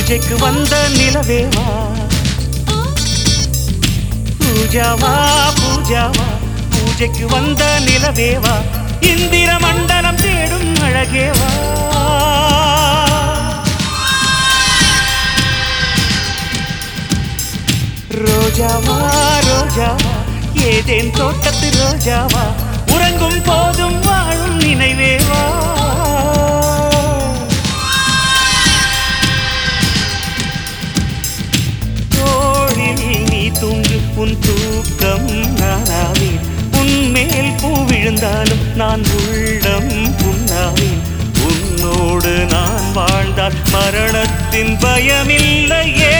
பூஜைக்கு வந்த நிலவேவா பூஜாவா பூஜாவா பூஜைக்கு வந்த நிலவேவா இந்திர மண்டலம் தேடும் அழகேவா ரோஜாவா ரோஜாவா ஏதேன் தோட்டத்து ரோஜாவா உறங்கும் போதும் வாழும் நினைவேவா தோழில் நீ தூங்கு உன் தூக்கம் நானாவேன் உன் மேல் பூ விழுந்தாலும் நான் உள்ளம் புண்ணாவேன் உன்னோடு நான் வாழ்ந்தால் மரணத்தின் பயமில்லையே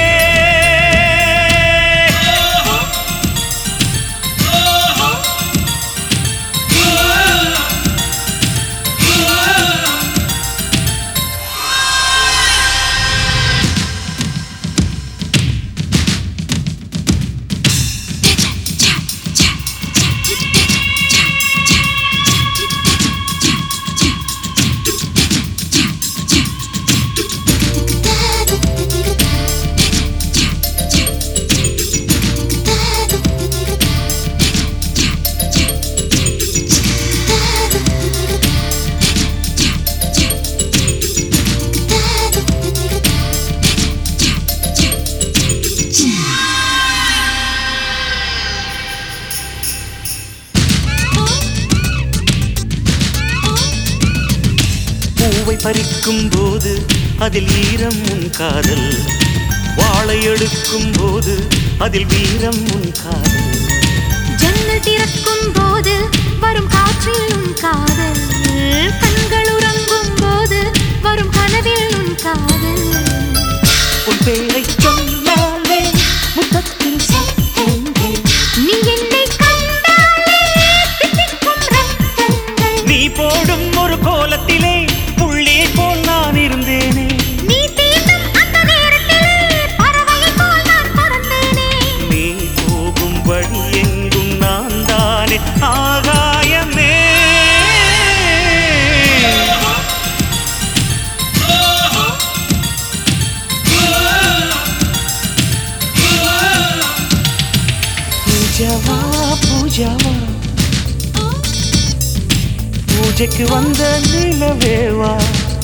பூவை பறிக்கும் போது அதில் ஈரம் உன் காதல் வாழை எடுக்கும் போது அதில் வீரம் உன் காதல் ஜன்னல் திறக்கும் போது வரும் காற்றில் உன் காதல் கண்கள் உறங்கும் போது வரும் கனவில் உன் காதல் உன் பேரை சொன்னாலே முத்தத்தில் சத்தங்கள் நீ என்னை கண்டாலே தித்திக்கும் ரத்தங்கள் நீ போடும் ஒரு கோலத்திலே புள்ளி போல் நான் இருந்தேனே நீ தீண்டும் அந்த நேரத்திலே பறவையைப் போல் நான் பறந்தேனே நீ போகும் வழி எங்கும் நான் தானே ஆகாயமே பூஜாவா பூஜாவா பூஜைக்கு வந்த நிலவேவா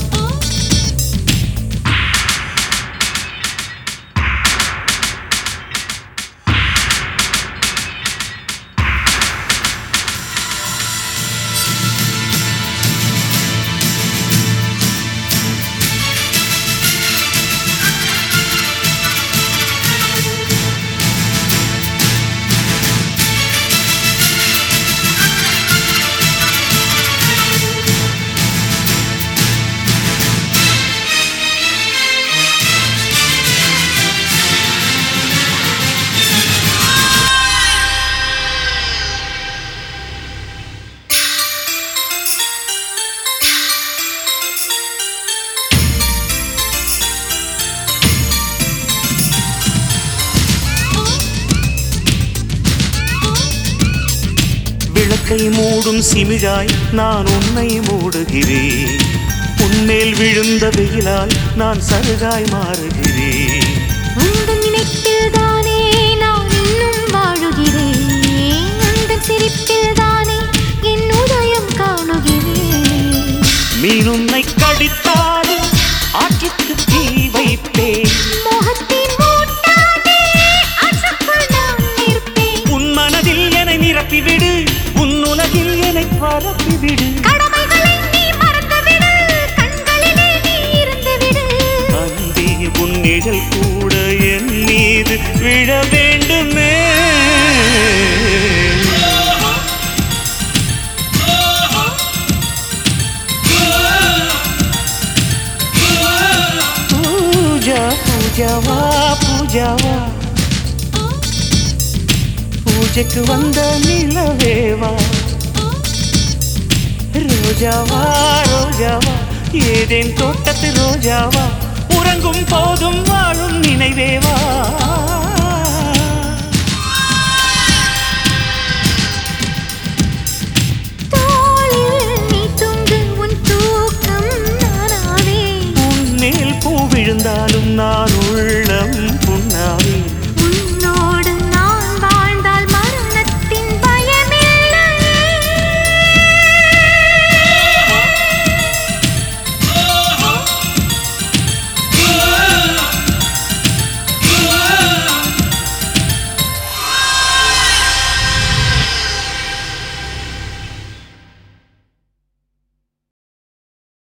விளக்கை மூடும் சிமிழாய் நான் உன்னை மூடுகிறேன் உன்மேல் விழுந்த வெயிலால் நான் சருகாய் மாறுகிறேன் உந்தன் நினைப்பில் தானே நான் இன்னும் வாழுகிறேன் உந்தன் சிரிப்பில் தானே என் உதயம் காணுகிறேன் மீன் உன்னை கடித்தாலும் ஆற்றுக்கு தீ வைப்பேன் மோகத்தின் மூட்டானே ஆற்றுக்குள் நான் நிற்பேன் உன் மனதில் என்னை நிரப்பிவிடு உன் உலகில் என்னை பரப்பிவிடு கடமைகளை நீ மறந்துவிடு கண்களிலே நீ இருந்துவிடு அன்பே உன் நிழல் கூட என் மீது விழ வேண்டுமே பூஜா பூஜாவா பூஜாவா பூஜைக்கு வந்த நிலவேவா ரோஜாவா ரோஜாவா ஏதேன் தோட்டத்து ரோஜாவா உறங்கும் போதும் வாழும் நினைவேவா தோளில் நீ தூங்கு உன் தூக்கம் நானாவே உன் மேல் பூ விழுந்தாலும் நான் உள்ளம்